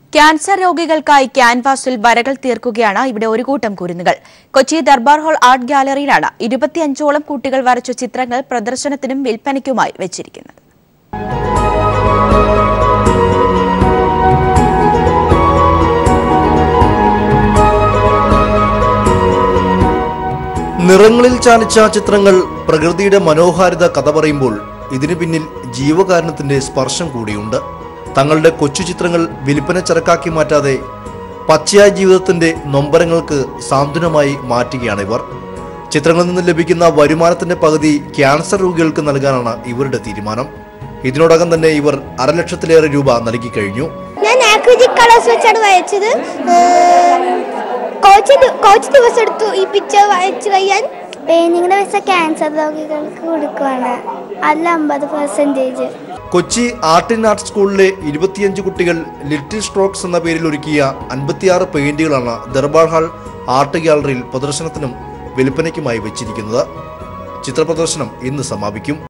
cancer രോഗികൾക്കായി ക്യാൻവാസിൽ വരകൾ തീർക്കുകയാണ് ഇവിടെ ഒരു കൂട്ടം കുരുന്നുകൾ കൊച്ചി ദർബാർ ഹാൾ ആർട്ട് ഗാലറിയിലാണ് ഇരുപത്തിയഞ്ചോളം കുട്ടികൾ വരച്ച ചിത്രങ്ങൾ പ്രദർശനത്തിനും വിൽപ്പനയ്ക്കുമായി വെച്ചിരിക്കുന്നത് നിറങ്ങളിൽ ചാലിച്ച ചിത്രങ്ങൾ പ്രകൃതിയുടെ മനോഹാരിത കഥ പറയുമ്പോൾ ഇതിനു പിന്നിൽ ജീവകാരുണ്യത്തിന്റെ സ്പർശം കൂടിയുണ്ട് തങ്ങളുടെ കൊച്ചു ചിത്രങ്ങൾ വിൽപ്പന ചരക്കാക്കി മാറ്റാതെ പച്ചയായ ജീവിതത്തിന്റെ നൊമ്പരങ്ങൾക്ക് സാന്ത്വനമായി മാറ്റുകയാണ് ഇവർ ചിത്രങ്ങളിൽ നിന്ന് ലഭിക്കുന്ന വരുമാനത്തിന്റെ പകുതി ക്യാൻസർ രോഗികൾക്ക് നൽകാനാണ് ഇവരുടെ തീരുമാനം ഇതിനോടകം തന്നെ ഇവർ അരലക്ഷത്തിലേറെ രൂപ നൽകി കഴിഞ്ഞു ഞാൻ ആക്രിലിക് കളേഴ്സ് വെച്ചാണ് വരച്ചത് ഏഹ് കുറച്ച് ദി- കുറച്ച് ദിവസം എടുത്തു ഈ പിക്ചർ വരച്ചു കഴിയാൻ പെയിന്റിങ്ങിന്റെ പൈസ ക്യാൻസർ രോഗികൾക്ക് കൊടുക്കുവാണ് അല്ല അമ്പത് percentage Kochi art and art സ്കൂളിലെ ഇരുപത്തിയഞ്ച് കുട്ടികൾ ലിറ്റിൽ സ്ട്രോക്സ് എന്ന പേരിൽ ഒരുക്കിയ അൻപത്തിയാറ് പെയിന്റുകളാണ് ദർബാർ ഹാൾ ആർട്ട് ഗാലറിയിൽ പ്രദർശനത്തിനും വിൽപ്പനയ്ക്കുമായി വെച്ചിരിക്കുന്നത് ചിത്രപ്രദർശനം ഇന്ന് സമാപിക്കും